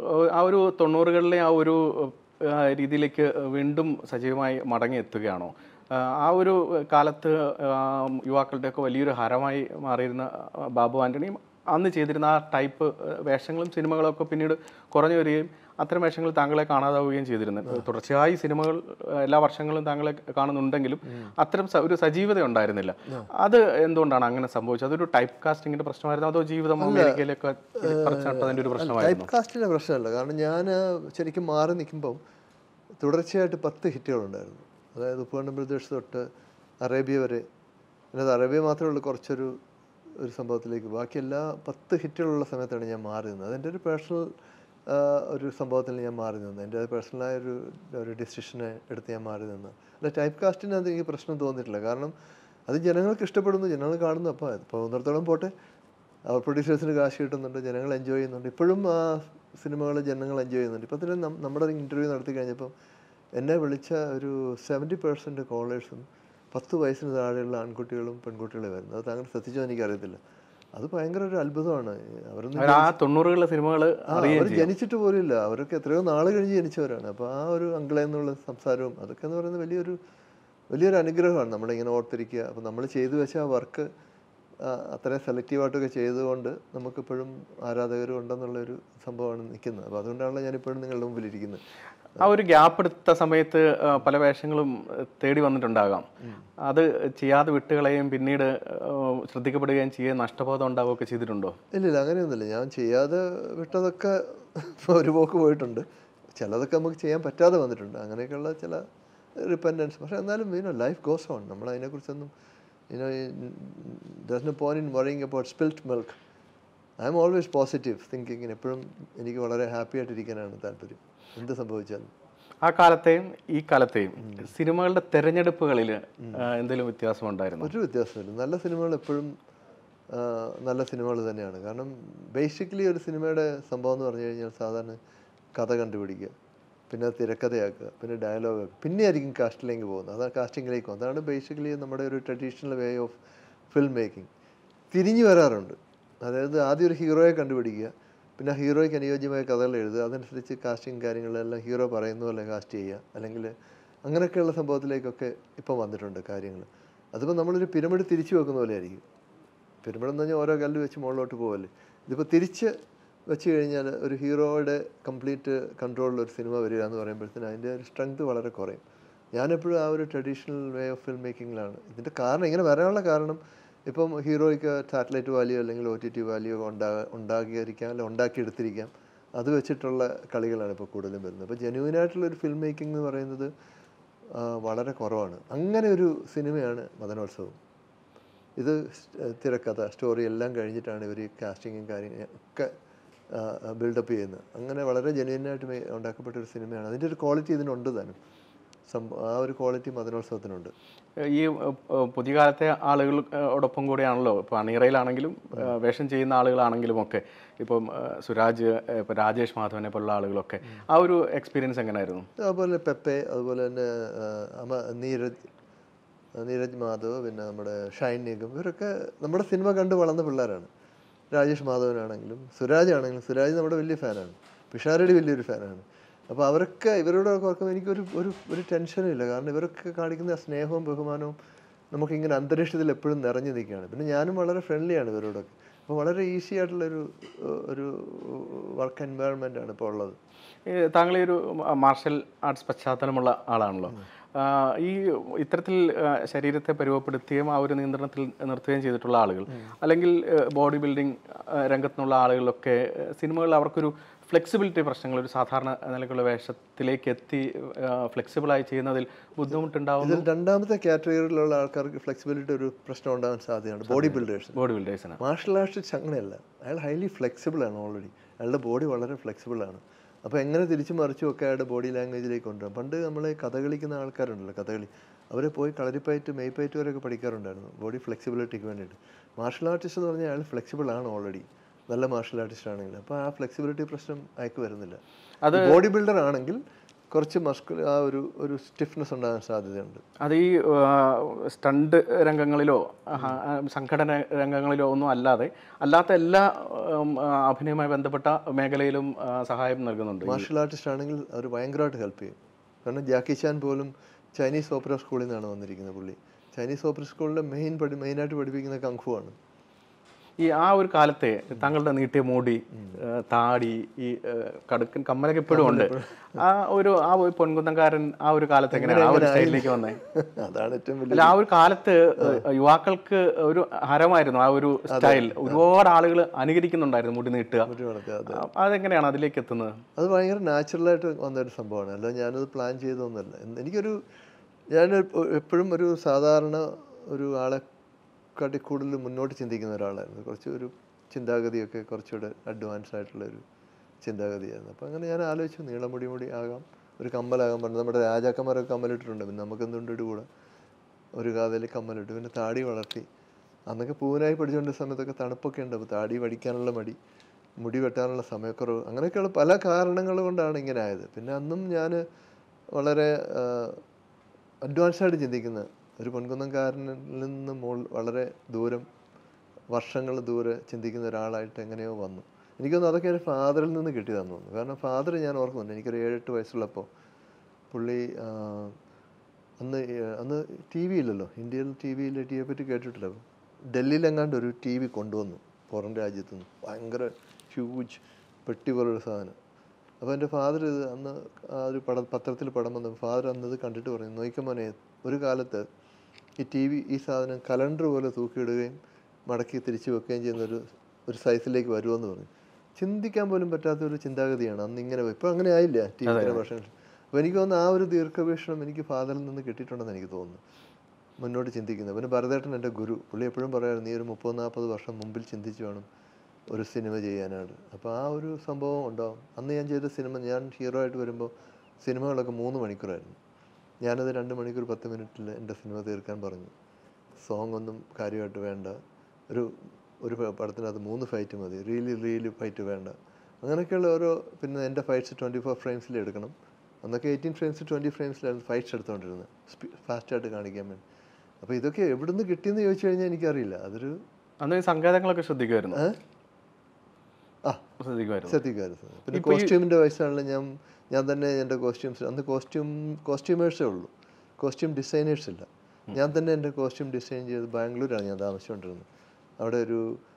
ആ ഒരു തൊണ്ണൂറുകളിലെ ആ ഒരു ആ, രീതിയിലേക്ക് വീണ്ടും സജീവമായി മടങ്ങി എത്തുകയാണോ ആ, ആ ഒരു കാലത്ത് ആ, യുവാക്കളുടെയൊക്കെ വലിയൊരു ഹരമായി മാറിയിരുന്ന ആ, ബാബു ആൻ്റണിയും അന്ന് ചെയ്തിരുന്ന ആ ടൈപ്പ് വേഷങ്ങളും സിനിമകളും ഒക്കെ പിന്നീട് കുറഞ്ഞു വരികയും അത്തരം വേഷങ്ങൾ താങ്കളെ കാണാതാവുകയും ചെയ്തിരുന്നു തുടർച്ചയായി സിനിമകൾ ആ, എല്ലാ വർഷങ്ങളും താങ്കളെ കാണുന്നുണ്ടെങ്കിലും അത്തരം സ- ഒരു സജീവത ഉണ്ടായിരുന്നില്ല അത് എന്തുകൊണ്ടാണ് അങ്ങനെ സംഭവിച്ചത് അതൊരു ടൈപ്പ് കാസ്റ്റിങ്ങിന്റെ പ്രശ്നമായിരുന്നു അതോ ജീവിതം അമേരിക്കയിലൊക്കെ പറിച്ചട്ടതിന്റെ ഒരു പ്രശ്നമായിരുന്നു
ടൈപ്പ് കാസ്റ്റിൻ്റെ പ്രശ്നമല്ല കാരണം ഞാൻ ശരിക്കും മാറി നിൽക്കുമ്പം തുടർച്ചയായിട്ട് പത്ത് ഹിറ്റുകളുണ്ടായിരുന്നു അതായത് ഉപ്പുകണ്ണം ബ്രദേഴ്സ് തൊട്ട് അറേബ്യ വരെ പിന്നെ അത് അറേബ്യ മാത്രമേ ഉള്ളൂ കുറച്ചൊരു ഒരു സംഭവത്തിലേക്ക് ബാക്കി എല്ലാ പത്ത് ഹിറ്റുകളുള്ള സമയത്താണ് ഞാൻ മാറി നിന്നത് അതെൻ്റെ ഒരു പേഴ്സണൽ ഒരു സംഭവത്തിൽ ഞാൻ മാറി നിന്നത് എൻ്റെ പേഴ്സണലായ ഒരു ഒരു ഡിസിഷനെ എടുത്ത് ഞാൻ മാറി നിന്നത് അല്ല ടൈപ്പ് കാസ്റ്റിന് അത് എനിക്ക് പ്രശ്നം തോന്നിയിട്ടില്ല കാരണം അത് ജനങ്ങൾക്ക് ഇഷ്ടപ്പെടുന്നു ജനങ്ങൾ കാണുന്നു അപ്പോൾ പോകുന്നിടത്തോളം പോട്ടെ അവർ പ്രൊഡ്യൂസേഴ്സിന് കാശ് കിട്ടുന്നുണ്ട് ജനങ്ങൾ എൻജോയ് ചെയ്യുന്നുണ്ട് ഇപ്പോഴും ആ സിനിമകൾ ജനങ്ങൾ എൻജോയ് ചെയ്യുന്നുണ്ട് ഇപ്പോൾ തന്നെ നം- നമ്മുടെ ഇൻ്റർവ്യൂ നടത്തി കഴിഞ്ഞപ്പം എന്നെ വിളിച്ച ഒരു സെവൻറ്റി പെർസെൻറ്റ് കോളേഴ്സും പത്ത് വയസ്സിന് താഴെയുള്ള ആൺകുട്ടികളും പെൺകുട്ടികളും വരുന്നത് അത് താങ്കൾ ശ്രദ്ധിച്ചോ എനിക്കറിയത്തില്ല അത് ഭയങ്കര ഒരു അത്ഭുതമാണ് അവരൊന്നും
അവർ ആ തൊണ്ണൂറുകളിലെ സിനിമകൾ
ആ, അവർ ജനിച്ചിട്ട് പോലുമില്ല അവരൊക്കെ എത്രയോ നാൾ കഴിഞ്ഞ് ജനിച്ചവരാണ് അപ്പോൾ ആ ഒരു അങ്കിളെ എന്നുള്ള സംസാരവും അതൊക്കെ എന്ന് പറയുന്നത് വലിയൊരു വലിയൊരു അനുഗ്രഹമാണ് നമ്മളിങ്ങനെ ഓർത്തിരിക്കുക അപ്പോൾ നമ്മൾ ചെയ്തു വെച്ച ആ വർക്ക് അത്രയും സെലക്റ്റീവായിട്ടൊക്കെ ചെയ്തുകൊണ്ട് നമുക്കിപ്പോഴും ആരാധകരും ഉണ്ടെന്നുള്ളൊരു സംഭവമാണ് നിൽക്കുന്നത് അപ്പോൾ അതുകൊണ്ടാണല്ലോ ഞാനിപ്പോഴും നിങ്ങളുടെ മുമ്പിൽ ഇരിക്കുന്നത്
ആ ഒരു ഗ്യാപ്പ് എടുത്ത സമയത്ത് ആ, പല വേഷങ്ങളും ആ, തേടി വന്നിട്ടുണ്ടാകാം അത് ചെയ്യാതെ വിട്ടുകളയും പിന്നീട് ആ, ശ്രദ്ധിക്കപ്പെടുകയും ചെയ്യുക നഷ്ടബോധം ഉണ്ടാവുകയൊക്കെ ചെയ്തിട്ടുണ്ടോ
ഇല്ലില്ല അങ്ങനെയൊന്നുമില്ല ഞാൻ ചെയ്യാതെ വിട്ടതൊക്കെ ഒരു പോക്ക് പോയിട്ടുണ്ട് ചിലതൊക്കെ നമുക്ക് ചെയ്യാൻ പറ്റാതെ വന്നിട്ടുണ്ട് അങ്ങനെയൊക്കെയുള്ള ചില റിപ്പൻഡൻസ് പക്ഷേ എന്നാലും യൂനോ ലൈഫ് ഗോസ് ഓൺ നമ്മൾ അതിനെക്കുറിച്ചൊന്നും you know there's no point in worrying about spilt milk I am always positive തിങ്കിങ്ങിന് എപ്പോഴും എനിക്ക് വളരെ ഹാപ്പി ആയിട്ടിരിക്കാനാണ് താല്പര്യം എന്ത് സംഭവിച്ചാലും
ആ കാലത്തെയും ഈ കാലത്തെയും സിനിമകളുടെ തെരഞ്ഞെടുപ്പുകളിൽ എന്തെങ്കിലും വ്യത്യാസം ഉണ്ടായിരുന്നു
ഒരു വ്യത്യാസമില്ല നല്ല സിനിമകൾ എപ്പോഴും ആ, നല്ല സിനിമകൾ തന്നെയാണ് കാരണം ബേസിക്കലി ഒരു സിനിമയുടെ സംഭവം എന്ന് പറഞ്ഞു കഴിഞ്ഞാൽ സാധാരണ കഥ കണ്ടുപിടിക്കുക പിന്നെ അത് തിരക്കഥയാക്കുക പിന്നെ ഡയലോഗ് പിന്നെ ആയിരിക്കും കാസ്റ്റിലേക്ക് പോകുന്നത് അതാണ് കാസ്റ്റിങ്ങിലേക്ക് പോകുന്നത് അതാണ് ബേസിക്കലി നമ്മുടെ ഒരു traditional way of film making തിരിഞ്ഞു വരാറുണ്ട് അതായത് ആദ്യം ഒരു ഹീറോയെ കണ്ടുപിടിക്കുക പിന്നെ ഹീറോയ്ക്ക് അനുയോജ്യമായ കഥകൾ എഴുതുക അതനുസരിച്ച് കാസ്റ്റിംഗ് കാര്യങ്ങളെല്ലാം ഹീറോ പറയുന്ന പോലെ കാസ്റ്റ് ചെയ്യുക അല്ലെങ്കിൽ അങ്ങനെയൊക്കെയുള്ള സംഭവത്തിലേക്കൊക്കെ ഇപ്പോൾ വന്നിട്ടുണ്ട് കാര്യങ്ങൾ അതിപ്പോൾ നമ്മളൊരു പിരമിഡ് തിരിച്ചു വെക്കുന്ന പോലെ ആയിരിക്കും പിരമിഡ് എന്ന് പറഞ്ഞാൽ ഓരോ കല്ല് വെച്ച് മുകളിലോട്ട് പോകല്ലേ ഇതിപ്പോൾ തിരിച്ച് വെച്ച് കഴിഞ്ഞാൽ ഒരു ഹീറോയുടെ കംപ്ലീറ്റ് കൺട്രോളിൽ ഒരു സിനിമ വരിക എന്ന് പറയുമ്പോഴത്തേന് അതിൻ്റെ ഒരു സ്ട്രെങ്ത് വളരെ കുറയും ഞാനെപ്പോഴും ആ ഒരു ട്രഡീഷണൽ വേ ഓഫ് ഫിൽം മേക്കിങ്ങിലാണ് ഇതിൻ്റെ കാരണം ഇങ്ങനെ വരാനുള്ള കാരണം ഇപ്പം ഹീറോയ്ക്ക് സാറ്റലൈറ്റ് വാല്യൂ അല്ലെങ്കിൽ ഒ ടി ടി വാല്യൂ ഉണ്ടാ ഉണ്ടാക്കിയിരിക്കാം അല്ലെങ്കിൽ ഉണ്ടാക്കിയെടുത്തിരിക്കാം അത് വെച്ചിട്ടുള്ള കളികളാണ് ഇപ്പോൾ കൂടുതലും വരുന്നത് അപ്പോൾ ജെന്യൂനായിട്ടുള്ള ഒരു ഫിൽം മേക്കിംഗ് എന്ന് പറയുന്നത് ആ, വളരെ കുറവാണ് അങ്ങനെ ഒരു സിനിമയാണ് മദനോത്സവം ഇത് സ്- തിരക്കഥ സ്റ്റോറി എല്ലാം കഴിഞ്ഞിട്ടാണ് ഇവർ ഈ കാസ്റ്റിങ്ങും കാര്യങ്ങളും ഒക്കെ ബിൽഡപ്പ് ചെയ്യുന്നത് അങ്ങനെ വളരെ ജെന്യൂനായിട്ട് മേ- ഉണ്ടാക്കപ്പെട്ട ഒരു സിനിമയാണ് അതിൻ്റെ ഒരു ക്വാളിറ്റി ഇതിനുണ്ട് താനും സംഭവം ആ ഒരു ക്വാളിറ്റി മദനോത്സവത്തിനുണ്ട്
ഈ ഏഹ്, പുതിയ കാലത്തെ ആളുകളോടൊപ്പം കൂടിയാണല്ലോ ഇപ്പോൾ അണിയറയിലാണെങ്കിലും ഏഹ്, വേഷം ചെയ്യുന്ന ആളുകളാണെങ്കിലും ഒക്കെ ഇപ്പം ഏഹ്, സുരാജ് ഏഹ്, ഇപ്പം രാജേഷ് മാധവനെ പോലുള്ള ആളുകളൊക്കെ ആ ഒരു എക്സ്പീരിയൻസ് എങ്ങനെയായിരുന്നു
അതുപോലെ പെപ്പെ അതുപോലെ തന്നെ ആ, അമ നീരജ് നീരജ് മാധവ് പിന്നെ നമ്മുടെ ഷൈൻ നിഗം ഇവരൊക്കെ നമ്മുടെ സിനിമ കണ്ട് വളർന്ന പിള്ളേരാണ് രാജേഷ് മാധവനാണെങ്കിലും സുരാജ് ആണെങ്കിലും സുരാജ് നമ്മുടെ വലിയ ഫാനാണ് പിഷാരടി വലിയൊരു ഫാനാണ് അപ്പോൾ അവരൊക്കെ ഇവരോടൊക്കെ ഓർക്കുമ്പോൾ എനിക്കൊരു ഒരു ഒരു ടെൻഷനും ഇല്ല കാരണം ഇവരൊക്കെ കാണിക്കുന്ന ആ സ്നേഹവും ബഹുമാനവും നമുക്കിങ്ങനെ അന്തരീക്ഷത്തിൽ എപ്പോഴും നിറഞ്ഞു നിൽക്കുകയാണ് പിന്നെ ഞാനും വളരെ ഫ്രണ്ട്ലിയാണ് ഇവരോടൊക്കെ അപ്പോൾ വളരെ ഈസി ആയിട്ടുള്ളൊരു ഒരു വർക്ക് എൻവയറൺമെൻ്റ് ആണ് ഇപ്പോൾ ഉള്ളത്
ഈ താങ്കൾ ഈ ഒരു മാർഷൽ ആർട്സ് പശ്ചാത്തലമുള്ള ആളാണല്ലോ ആ, ഈ ഇത്തരത്തിൽ ആ, ശരീരത്തെ പരുവപ്പെടുത്തുകയും ആ ഒരു നിയന്ത്രണത്തിൽ നിർത്തുകയും ചെയ്തിട്ടുള്ള ആളുകൾ അല്ലെങ്കിൽ ബോഡി ബിൽഡിംഗ് രംഗത്തുനിന്നുള്ള ആളുകളൊക്കെ സിനിമകളിൽ അവർക്കൊരു ഫ്ലെക്സിബിലിറ്റി പ്രശ്നങ്ങൾ ഒരു സാധാരണ നിലയ്ക്കുള്ള വേഷത്തിലേക്ക് എത്തി ഫ്ലെക്സിബിളായി ചെയ്യുന്നതിൽ ബുദ്ധിമുട്ടുണ്ടാവും
ഇതിൽ രണ്ടാമത്തെ കാറ്റഗറിയിലുള്ള ആൾക്കാർക്ക് ഫ്ലെക്സിബിലിറ്റി ഒരു പ്രശ്നം ഉണ്ടാകാൻ സാധ്യതയാണ് ബോഡി ബിൽഡേഴ്സ്
ബോഡി ബിൽഡേഴ്സിന്
മാർഷൽ ആർട്സ് അങ്ങനെയല്ല അയാൾ ഹൈലി ഫ്ലെക്സിബിൾ ആണ് ഓൾറെഡി അയാളുടെ ബോഡി വളരെ ഫ്ലെക്സിബിൾ ആണ് അപ്പോൾ എങ്ങനെ തിരിച്ചു മറിച്ചും ഒക്കെ അയാളുടെ ബോഡി ലാംഗ്വേജിലേക്ക് കൊണ്ടുവരും പണ്ട് നമ്മൾ കഥകളിക്കുന്ന ആൾക്കാരുണ്ടല്ലോ കഥകളി അവർ പോയി കളരിപ്പയറ്റ് മെയ്പ്പയറ്റ് വരെയൊക്കെ പഠിക്കാറുണ്ടായിരുന്നു ബോഡി ഫ്ലെക്സിബിലിറ്റിക്ക് വേണ്ടിയിട്ട് മാർഷൽ ആർട്ടിസ്റ്റ് എന്ന് പറഞ്ഞാൽ അയാൾ ഫ്ലെക്സിബിൾ ആണ് ഓൾറെഡി നല്ല മാർഷൽ ആർട്ടിസ്റ്റ് ആണെങ്കിൽ അപ്പോൾ ആ ഫ്ലെക്സിബിലിറ്റി പ്രശ്നം അയക്ക് വരുന്നില്ല അത് ബോഡി ബിൽഡർ ആണെങ്കിൽ കുറച്ച് മസ്കുൽ ആ ഒരു ഒരു സ്റ്റിഫ്നെസ് ഉണ്ടാകാൻ സാധ്യതയുണ്ട്
അത് ഈ സ്റ്റണ്ട് രംഗങ്ങളിലോ ആ, ആ, സംഘടന രംഗങ്ങളിലോ ഒന്നും അല്ലാതെ അല്ലാത്ത എല്ലാ ഉം, ആ, അഭിനയവുമായി ബന്ധപ്പെട്ട മേഖലയിലും ആ, സഹായം നൽകുന്നുണ്ട്
മാർഷൽ ആർട്ടിസ്റ്റ് ആണെങ്കിൽ അവർ ഭയങ്കരമായിട്ട് ഹെൽപ്പ് ചെയ്യും കാരണം ജാക്കി ചാൻ പോലും ചൈനീസ് ഓപ്പറ സ്കൂളിൽ നിന്നാണ് വന്നിരിക്കുന്നത് പുള്ളി ചൈനീസ് ഓപ്പറ സ്കൂളിലെ മെയിൻ പഠി മെയിനായിട്ട് പഠിപ്പിക്കുന്ന കങ്ഫു ആണ്
ഈ ആ ഒരു കാലത്തെ താങ്കളുടെ നീട്ടിയ മുടി ആ, താടി ഈ ആ, കടുക്കൻ കമ്മലൊക്കെ ഇപ്പോഴും ഉണ്ട് ആ ഒരു ആ ഒരു പൊൻകുന്നംകാരൻ ആ ഒരു കാലത്ത് എങ്ങനെയാണ് ആ ഒരു സ്റ്റൈലിലേക്ക് വന്നേ
അതാണ് ഏറ്റവും വലിയ
അല്ല ആ ഒരു കാലത്ത് യുവാക്കൾക്ക് ഒരു ഹരമായിരുന്നു ആ ഒരു സ്റ്റൈൽ ഒരുപാട് ആളുകൾ അനുകരിക്കുന്നുണ്ടായിരുന്നു മുടി നീട്ടുക
ഒരു കണക്ക് അത്
ആ, അതെങ്ങനെയാണ് അതിലേക്ക് എത്തുന്നത്
അത് ഭയങ്കര നാച്ചുറലായിട്ട് വന്നൊരു സംഭവമാണ് അല്ല ഞാനത് പ്ലാൻ ചെയ്തൊന്നുമല്ല എന്ത് എനിക്കൊരു ഞാൻ എപ്പോഴും ഒരു സാധാരണ ഒരു ആളെ കാട്ടി കൂടുതൽ മുന്നോട്ട് ചിന്തിക്കുന്ന ഒരാളായിരുന്നു കുറച്ച് ഒരു ചിന്താഗതിയൊക്കെ കുറച്ചുകൂടെ അഡ്വാൻസ് ആയിട്ടുള്ള ഒരു ചിന്താഗതിയായിരുന്നു അപ്പോൾ അങ്ങനെ ഞാൻ ആലോചിച്ചു നീളമുടി മുടി ആകാം ഒരു കമ്മലാകാൻ പറഞ്ഞു നമ്മുടെ രാജാക്കന്മാരൊക്കെ കമ്മലിട്ടിട്ടുണ്ട് പിന്നെ നമുക്ക് എന്തുണ്ട് ഒരു കൂടെ ഒരു കാതയിൽ കമ്മലിട്ട് പിന്നെ താടി വളർത്തി അന്നൊക്കെ പൂനായി പഠിച്ചുകൊണ്ട സമയത്തൊക്കെ തണുപ്പൊക്കെ ഉണ്ട് അപ്പോൾ താടി വടിക്കാനുള്ള മടി മുടി വെട്ടാനുള്ള സമയക്കുറവ് അങ്ങനെയൊക്കെയുള്ള പല കാരണങ്ങൾ കൊണ്ടാണ് ഇങ്ങനെ ആയത് പിന്നെ അന്നും ഞാൻ വളരെ അഡ്വാൻസ്ഡായിട്ട് ചിന്തിക്കുന്ന ഒരു പൊൻകുന്നംകാരനിൽ നിന്ന് മോൾ വളരെ ദൂരം വർഷങ്ങൾ ദൂരെ ചിന്തിക്കുന്ന ഒരാളായിട്ട് എങ്ങനെയോ വന്നു എനിക്കൊന്ന് അതൊക്കെ എൻ്റെ ഫാദറിൽ നിന്ന് കിട്ടിയതാണെന്ന് തോന്നുന്നു കാരണം ഫാദർ ഞാൻ ഓർക്കുന്നുണ്ട് എനിക്കൊരു ഏഴെട്ട് വയസ്സുള്ളപ്പോൾ പുള്ളി ആ, അന്ന് ഈ- അന്ന് ടി വി ഇല്ലല്ലോ ഇന്ത്യയിൽ ടി വിയിൽ ടി വിയെ പറ്റി കേട്ടിട്ടില്ല ഡൽഹിയിലെങ്ങാണ്ട് ഒരു ടി വി കൊണ്ടുവന്നു പുറം രാജ്യത്തു നിന്ന് ഭയങ്കര ഹ്യൂജ് പെട്ടി പോലൊരു സാധനം അപ്പോൾ എൻ്റെ ഫാദർ ഇത് അന്ന് ആ ഒരു പടം പത്രത്തിൽ പടം വന്നു ഫാദർ അന്ന് ഇത് കണ്ടിട്ട് പറഞ്ഞു നോയിക്കമോനെ ഒരു കാലത്ത് ഈ ടി വി ഈ സാധനം കലണ്ടർ പോലെ തൂക്കിയിടുകയും മടക്കി തിരിച്ചു വെക്കുകയും ചെയ്യുന്ന ഒരു ഒരു സൈസിലേക്ക് വരുമെന്ന് പറഞ്ഞു ചിന്തിക്കാൻ പോലും പറ്റാത്ത ഒരു ചിന്താഗതിയാണ് അന്ന് ഇങ്ങനെ ഇപ്പോൾ അങ്ങനെ ആയില്ല ടി വി ഇത്രയും വർഷങ്ങൾ അപ്പോൾ എനിക്ക് തോന്നുന്നു ആ ഒരു ദീർഘവീക്ഷണം എനിക്ക് ഫാദറിൽ നിന്ന് കിട്ടിയിട്ടുണ്ടെന്ന് എനിക്ക് തോന്നുന്നു മുന്നോട്ട് ചിന്തിക്കുന്നത് പിന്നെ ഭരതേട്ടൻ എൻ്റെ ഗുരു പുള്ളി എപ്പോഴും പറയാറ് നീ ഒരു മുപ്പത് നാൽപ്പത് വർഷം മുമ്പിൽ ചിന്തിച്ച് വേണം ഒരു സിനിമ ചെയ്യാനായിട്ട് അപ്പോൾ ആ ഒരു സംഭവം ഉണ്ടാവും അന്ന് ഞാൻ ചെയ്ത സിനിമ ഞാൻ ഹീറോ ആയിട്ട് വരുമ്പോൾ സിനിമകളൊക്കെ മൂന്ന് മണിക്കൂറായിരുന്നു ഞാനത് രണ്ട് മണിക്കൂർ പത്ത് മിനിറ്റിൽ എൻ്റെ സിനിമ തീർക്കാൻ പറഞ്ഞു സോങ് ഒന്നും കാര്യമായിട്ട് വേണ്ട ഒരു ഒരു പ- പടത്തിനകത്ത് മൂന്ന് ഫൈറ്റ് മതി റീലി റീലി ഫൈറ്റ് വേണ്ട അങ്ങനെയൊക്കെയുള്ള ഓരോ പിന്നെ എൻ്റെ ഫൈറ്റ്സ് ട്വൻറ്റി ഫോർ ഫ്രെയിംസിൽ എടുക്കണം അന്നൊക്കെ എയ്റ്റീൻ ഫ്രെയിംസ് ട്വൻറ്റി ഫ്രെയിംസിലായിരുന്നു ഫൈറ്റ്സ് എടുത്തുകൊണ്ടിരുന്നത് സ്പീ ഫാസ്റ്റായിട്ട് കാണിക്കാൻ വേണ്ടി അപ്പോൾ ഇതൊക്കെ എവിടുന്ന് കിട്ടിയെന്ന് ചോദിച്ചു കഴിഞ്ഞാൽ എനിക്കറിയില്ല അതൊരു
അന്ന് ഈ സങ്കേതങ്ങളൊക്കെ ശ്രദ്ധിക്കുമായിരുന്നു
ഏ? ആ
ശ്രദ്ധിക്കുമായിരുന്നു
ശ്രദ്ധിക്കാറ് പിന്നെ കോസ്റ്റ്യൂമിൻ്റെ വയസ്സാണല്ലോ ഞാൻ ഞാൻ തന്നെ എൻ്റെ കോസ്റ്റ്യൂംസ് അന്ന് കോസ്റ്റ്യൂം കോസ്റ്റ്യൂമേഴ്സേ ഉള്ളൂ കോസ്റ്റ്യൂം ഡിസൈനേഴ്സ് ഇല്ല ഞാൻ തന്നെ എൻ്റെ കോസ്റ്റ്യൂം ഡിസൈൻ ചെയ്ത് ബാംഗ്ലൂരാണ് ഞാൻ താമസിച്ചുകൊണ്ടിരുന്നത് അവിടെ ഒരു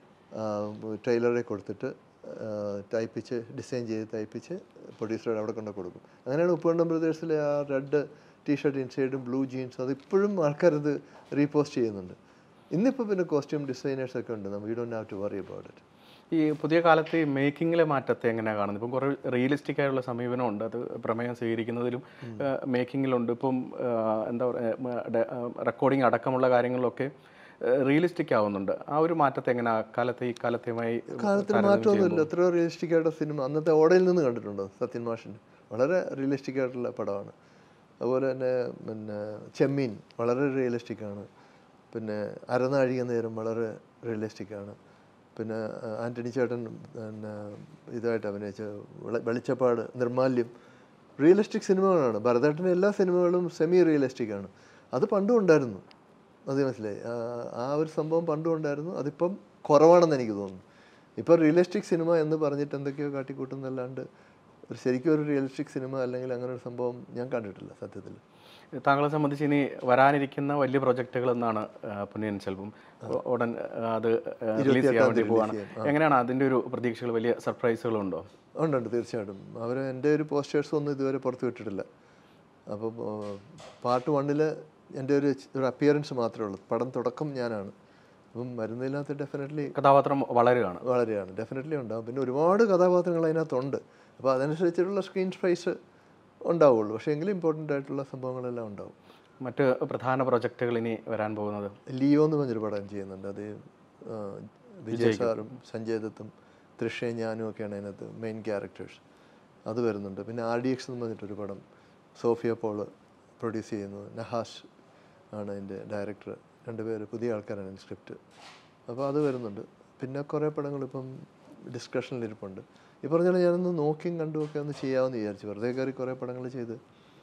ടൈലറെ കൊടുത്തിട്ട് ആ, തയ്പ്പിച്ച് ഡിസൈൻ ചെയ്ത് തയ്പ്പിച്ച് പ്രൊഡ്യൂസറുടെ അവിടെ കൊണ്ട് കൊടുക്കും അങ്ങനെയാണ് ഉപ്പുവണ്ണം ബ്രദേഴ്സിലെ ആ റെഡ് ടീഷർട്ട് ഇൻസൈഡും ബ്ലൂ ജീൻസും അത് ഇപ്പോഴും ആൾക്കാരത് റീപോസ്റ്റ് ചെയ്യുന്നുണ്ട് ഇന്നിപ്പോൾ പിന്നെ കോസ്റ്റ്യൂം ഡിസൈനേഴ്സ് ഒക്കെ ഉണ്ട് നമ്മൾ you don't have to worry about it
ഈ പുതിയ കാലത്ത് ഈ മേക്കിങ്ങിലെ മാറ്റത്തെ എങ്ങനെയാണ് കാണുന്നത് ഇപ്പം കുറേ റിയലിസ്റ്റിക് ആയിട്ടുള്ള സമീപനമുണ്ട് അത് പ്രമേയം സ്വീകരിക്കുന്നതിലും മേക്കിങ്ങിലുണ്ട് ഇപ്പം ആ, എന്താ പറയുക റെക്കോർഡിംഗ് അടക്കമുള്ള കാര്യങ്ങളിലൊക്കെ റിയലിസ്റ്റിക് ആവുന്നുണ്ട് ആ ഒരു മാറ്റത്തെ എങ്ങനെ കാലത്തെ ഈ കാലത്തെയുമായി
കാലത്തിന് മാറ്റമൊന്നുമില്ല എത്രയോ റിയലിസ്റ്റിക് ആയിട്ടുള്ള സിനിമ അന്നത്തെ ഓടയിൽ നിന്ന് കണ്ടിട്ടുണ്ടോ സത്യൻ മാഷിൻ്റെ വളരെ റിയലിസ്റ്റിക് ആയിട്ടുള്ള പടമാണ് അതുപോലെ തന്നെ പിന്നെ ചെമ്മീൻ വളരെ റിയലിസ്റ്റിക് ആണ് പിന്നെ അരനാഴിക നേരം വളരെ റിയലിസ്റ്റിക് ആണ് പിന്നെ ആ, ആൻ്റണി ചേട്ടൻ പിന്നെ ഇതായിട്ട് അഭിനയിച്ച വെള- വെളിച്ചപ്പാട് നിർമാല്യം റിയലിസ്റ്റിക് സിനിമകളാണ് ഭരതേട്ടൻ്റെ എല്ലാ സിനിമകളും സെമി റിയലിസ്റ്റിക് ആണ് അത് പണ്ടും ഉണ്ടായിരുന്നു അത് മനസ്സിലായി ആ, ആ ഒരു സംഭവം പണ്ടും ഉണ്ടായിരുന്നു അതിപ്പം കുറവാണെന്ന് എനിക്ക് തോന്നുന്നു ഇപ്പോൾ റിയലിസ്റ്റിക് സിനിമ എന്ന് പറഞ്ഞിട്ട് എന്തൊക്കെയോ കാട്ടിക്കൂട്ടുന്നല്ലാണ്ട് ഒരു ശരിക്കും ഒരു റിയലിസ്റ്റിക് സിനിമ അല്ലെങ്കിൽ അങ്ങനെ ഒരു സംഭവം ഞാൻ കണ്ടിട്ടില്ല സത്യത്തിൽ
താങ്കളെ സംബന്ധിച്ച് ഇനി വരാനിരിക്കുന്ന വലിയ പ്രൊജക്റ്റുകൾ എന്നാണ് പുണ്യൻ സെൽവം ഉടൻ ആ, അത് റിലീസ് ചെയ്യാൻ വേണ്ടി പോവാണ് എങ്ങനെയാണ് അതിൻ്റെ ഒരു പ്രതീക്ഷകൾ വലിയ സർപ്രൈസുകളുണ്ടോ
ഉണ്ട് ഉണ്ട് തീർച്ചയായിട്ടും അവർ എൻ്റെ ഒരു പോസ്റ്റേഴ്സ് ഒന്നും ഇതുവരെ പുറത്ത് വിട്ടിട്ടില്ല അപ്പോൾ പാർട്ട് വണ്ണിൽ എൻ്റെ ഒരു ച്- ഒരു അപ്പിയറൻസ് മാത്രമേ ഉള്ളൂ പടം തുടക്കം ഞാനാണ് അപ്പം മരുന്നില്ലാത്ത ഡെഫിനറ്റ്ലി
കഥാപാത്രം വളരുകയാണ്
വളരെയാണ് ഡെഫിനറ്റ്ലി ഉണ്ടാവും പിന്നെ ഒരുപാട് കഥാപാത്രങ്ങൾ അതിനകത്തുണ്ട് അപ്പോൾ അതനുസരിച്ചിട്ടുള്ള സ്ക്രീൻ സ്പേസ് ഉണ്ടാവുള്ളൂ പക്ഷേ എങ്കിലും ഇമ്പോർട്ടൻ്റ് ആയിട്ടുള്ള സംഭവങ്ങളെല്ലാം ഉണ്ടാവും
മറ്റ് പ്രധാന പ്രൊജക്റ്റുകൾ ഇനി വരാൻ പോകുന്നത്
ലിയോ എന്ന് പറഞ്ഞൊരു പടം ചെയ്യുന്നുണ്ട് അത് ആ, വിജയ് സാറും സഞ്ജയ് ദത്തും തൃഷയും ഞാനും ഒക്കെയാണ് അതിനകത്ത് മെയിൻ ക്യാരക്ടേഴ്സ് അത് വരുന്നുണ്ട് പിന്നെ ആർ ഡി എക്സ് എന്ന് പറഞ്ഞിട്ടൊരു പടം സോഫിയ പോള് പ്രൊഡ്യൂസ് ചെയ്യുന്നത് നഹാസ് ആണ് അതിൻ്റെ ഡയറക്ടർ രണ്ടുപേര് പുതിയ ആൾക്കാരാണ് സ്ക്രിപ്റ്റ് അപ്പോൾ അത് വരുന്നുണ്ട് പിന്നെ കുറേ പടങ്ങൾ ഇപ്പം ഡിസ്കഷനിലിരിപ്പുണ്ട് ഈ പറഞ്ഞ പോലെ ഞാനൊന്ന് നോക്കിയും കണ്ടുമൊക്കെ ഒന്ന് ചെയ്യാമെന്ന് വിചാരിച്ചു വെറുതെ കയറി കുറേ പടങ്ങൾ ചെയ്ത്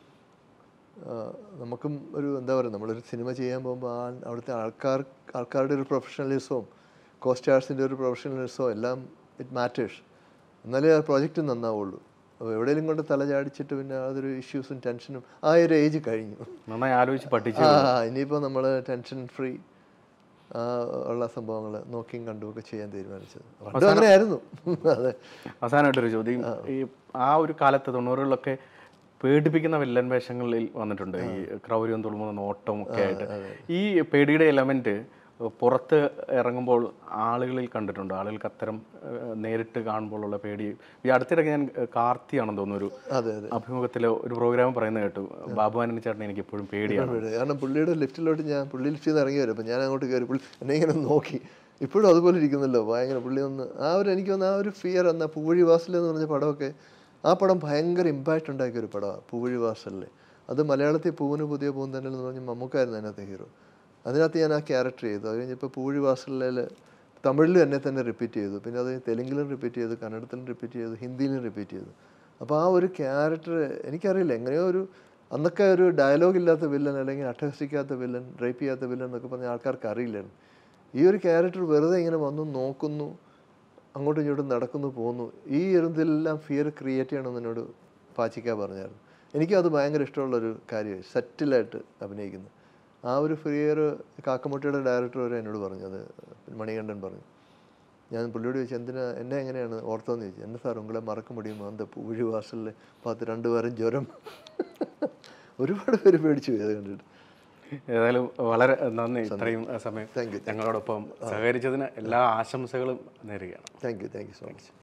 ആ, നമുക്കും ഒരു എന്താ പറയുക നമ്മളൊരു സിനിമ ചെയ്യാൻ പോകുമ്പോൾ ആ അവിടുത്തെ ആൾക്കാർ ആൾക്കാരുടെ ഒരു പ്രൊഫഷണലിസവും കോസ്റ്റാർസിൻ്റെ ഒരു പ്രൊഫഷണലിസവും എല്ലാം ഇറ്റ് മാറ്റേഴ്സ് എന്നാലേ ആ പ്രോജക്റ്റ് നന്നാവുള്ളൂ അപ്പോൾ എവിടെയെങ്കിലും കൊണ്ട് തല ചാടിച്ചിട്ട് പിന്നെ അതൊരു ഇഷ്യൂസും ടെൻഷനും ആ ഒരു ഏജ് കഴിഞ്ഞു
നന്നായി ആലോചിച്ച് പഠിച്ച്
ആ ഇനിയിപ്പോൾ നമ്മൾ ടെൻഷൻ ഫ്രീ ഉള്ള സംഭവങ്ങൾ നോക്കിയും കണ്ടുമൊക്കെ ചെയ്യാൻ തീരുമാനിച്ചത് പണ്ടും അങ്ങനെയായിരുന്നു അതെ
അവസാനമായിട്ടൊരു ചോദ്യം ഈ ആ ഒരു കാലത്ത് തൊണ്ണൂറുകളിലൊക്കെ പേടിപ്പിക്കുന്ന വില്ലൻ വേഷങ്ങളിൽ വന്നിട്ടുണ്ട് ഈ ക്രൗര്യം തുളുമ്പുന്ന നോട്ടം ഒക്കെ ആയിട്ട് ഈ പേടിയുടെ എലമെന്റ് പുറത്ത് ഇറങ്ങുമ്പോൾ ആളുകളിൽ കണ്ടിട്ടുണ്ട് ആളുകൾക്ക് അത്തരം ഏഹ്, നേരിട്ട് കാണുമ്പോഴുള്ള പേടി ഈ അടുത്തിടയ്ക്ക് ഞാൻ ഏഹ്, കാർത്തിയാണെന്ന് തോന്നുന്നു ഒരു
അതെ അതെ
അഭിമുഖത്തിൽ ഒരു പ്രോഗ്രാം പറയുന്നത് കേട്ടു ബാബുവാനൻ ചേട്ടൻ എനിക്ക് എപ്പോഴും പേടിയാണ്
വീട്. കാരണം പുള്ളിയുടെ ലിഫ്റ്റിലോട്ട് ഞാൻ പുള്ളി ലിഫ്റ്റിൽ നിന്ന് ഇറങ്ങി വരും അപ്പം ഞാൻ അങ്ങോട്ട് കയറി പുള്ളി എന്നെ ഇങ്ങനെ നോക്കി ഇപ്പോഴും അതുപോലെ ഇരിക്കുന്നല്ലോ ഭയങ്കര പുള്ളി ഒന്ന് ആ ഒരു എനിക്ക് തോന്നുന്നു ആ ഒരു ഫിയർ എന്നാ പൂഴി വാസൽ എന്ന് പറഞ്ഞ പടമൊക്കെ ആ പടം ഭയങ്കര ഇമ്പാക്റ്റ് ഉണ്ടാക്കിയ ഒരു പടമാണ് പൂഴി വാസലിലെ അത് മലയാളത്തിൽ പൂവിന് പുതിയ പൂന്തന്നൽ എന്ന് പറഞ്ഞ് മമ്മൂക്കായിരുന്നു അതിനകത്ത് ഹീറോ അതിനകത്ത് ഞാൻ ആ ക്യാരക്ടർ ചെയ്തു അത് കഴിഞ്ഞപ്പോൾ പൂഴി വാസലിൽ തമിഴിലും എന്നെ തന്നെ റിപ്പീറ്റ് ചെയ്തു പിന്നെ അത് തെലുങ്കിലും റിപ്പീറ്റ് ചെയ്തു കന്നഡത്തിലും റിപ്പീറ്റ് ചെയ്തു ഹിന്ദിയിലും റിപ്പീറ്റ് ചെയ്തു അപ്പോൾ ആ ഒരു ക്യാരക്ടർ എനിക്കറിയില്ല എങ്ങനെയോ ഒരു അന്നൊക്കെ ഒരു ഡയലോഗ് ഇല്ലാത്ത വില്ലൻ അല്ലെങ്കിൽ അട്ടഹസിക്കാത്ത വില്ലൻ റേപ്പ് ചെയ്യാത്ത വില്ലൻ എന്നൊക്കെ പറഞ്ഞ ആൾക്കാർക്ക് അറിയില്ലായിരുന്നു ഈ ഒരു ക്യാരക്ടർ വെറുതെ ഇങ്ങനെ വന്നു നോക്കുന്നു അങ്ങോട്ടും ഇങ്ങോട്ടും നടക്കുന്നു പോകുന്നു ഈ ഇരുന്നതെല്ലാം ഫിയർ ക്രിയേറ്റ് ചെയ്യണമെന്ന് എന്നോട് പാച്ചിക്ക പറഞ്ഞായിരുന്നു എനിക്കും അത് ഭയങ്കര ഇഷ്ടമുള്ളൊരു കാര്യമായി സെറ്റിലായിട്ട് അഭിനയിക്കുന്നത് ആ ഒരു ഫിയർ കാക്കമുട്ടിയുടെ ഡയറക്ടർ വരെ എന്നോട് പറഞ്ഞു അത് മണികണ്ഠൻ പറഞ്ഞു ഞാൻ പുള്ളിയോട് ചോദിച്ചു എന്തിനാ എന്നെ എങ്ങനെയാണ് ഓർത്തോന്ന് ചോദിച്ചു എന്നെ സാർ ഉങ്ങളെ മറക്ക മുടിയുമോ അന്ത പൂഴി വാസലിൽ പത്ത് രണ്ട് പേരും ജ്വരം ഒരുപാട് പേര് പേടിച്ചു പോയി അത് കണ്ടിട്ട്
ഏതായാലും വളരെ നന്ദി ഇത്രയും സമയം
Thank you.
ഞങ്ങളോടൊപ്പം സഹകരിച്ചതിന് എല്ലാ ആശംസകളും നേരുകയാണ്
thank you thank you so much